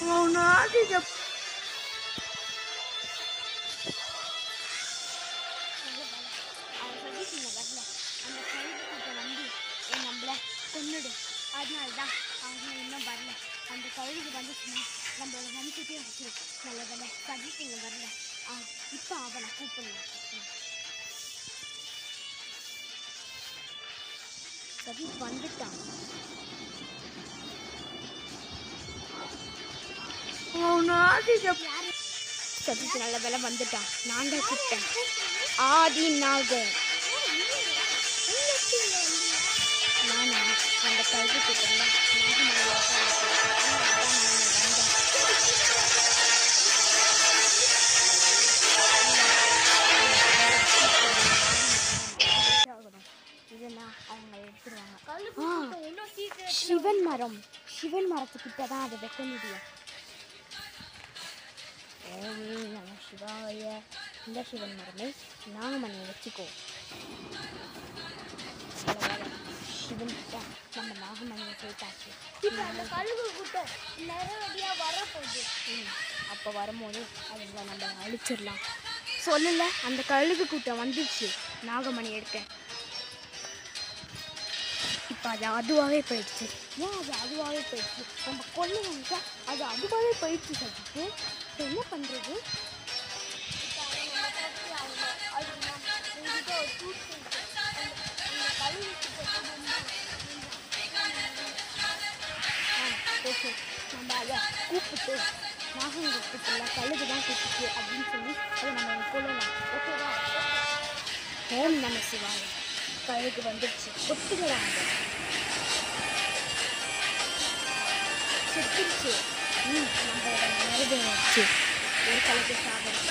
அவனாதிக அவன் சதீஷ் இங்கே வரல அந்த கழுகு கூட்டம் வந்து என் நம்மள கொன்னுடு அதனால தான் அவங்க இன்னும் வரல அந்த கழுகு வந்துச்சுன்னா நம்மளோட வம்சத்தையே வச்சு நல்ல வேலை சதீஷ் இங்கே வரல ஆ இப்போ அவனை கூப்பிடலாம் ம். சதீஷ் வந்துட்டான் அவனாதிக சதீஷ் நல்ல வேலை வந்துட்டான் நான் தான் கூப்பிட்டேன் ஆதி நாகர் நானா அந்த கல்வி கூட்டம் இதெல்லாம் அவங்க எடுத்துருவாங்க ஆ, சிவன் மரம் சிவன் மரத்துக்கிட்ட தான் அதை வைக்க முடியும் ஓம் நம சிவாய இந்த சிவன் மரமே நாகமணியை வச்சுக்கோ நல்ல வேலை. சிவன் கிட்ட நம்ம நாகமணியை சேர்த்தாச்சு இப்போ அந்த கழுகு கூட்டம் நேரடியாக வரப்போகுது அப்போ வரும்போது அதுங்களை நம்ம அழிச்சிடலாம் சொல்லல அந்த கழுகு கூட்டம் வந்துச்சு நாகமணி எடுக்க இப்போ அது அதுவாகவே போயிடுச்சு ஏன் அது அதுவாகவே போயிடுச்சு நம்ம கொல்ல நினைச்சா அது அதுவாகவே போயிடுச்சு சதிக்கு இப்போ என்ன பண்ணுறது அது நம்ம எங்கிட்ட ஒரு தூக்கு இருக்கு. அந்த அந்த கழுகு கிட்ட ஓகே நம்ம அதை கூப்பிட்டு நாகம் கூப்பிடல கழுகு தான் கூப்பிட்டு அப்படின்னு சொல்லி அதை நம்ம கொள்ளலாம் ஓகேவா ஓம் நம சிவாய கழுகு வந்துடுச்சு ஒத்துக்கலாம் செத்துருச்சு ம் நம்மளோட நிறைவேறிச்சு ஒரு கழுகு சாதம்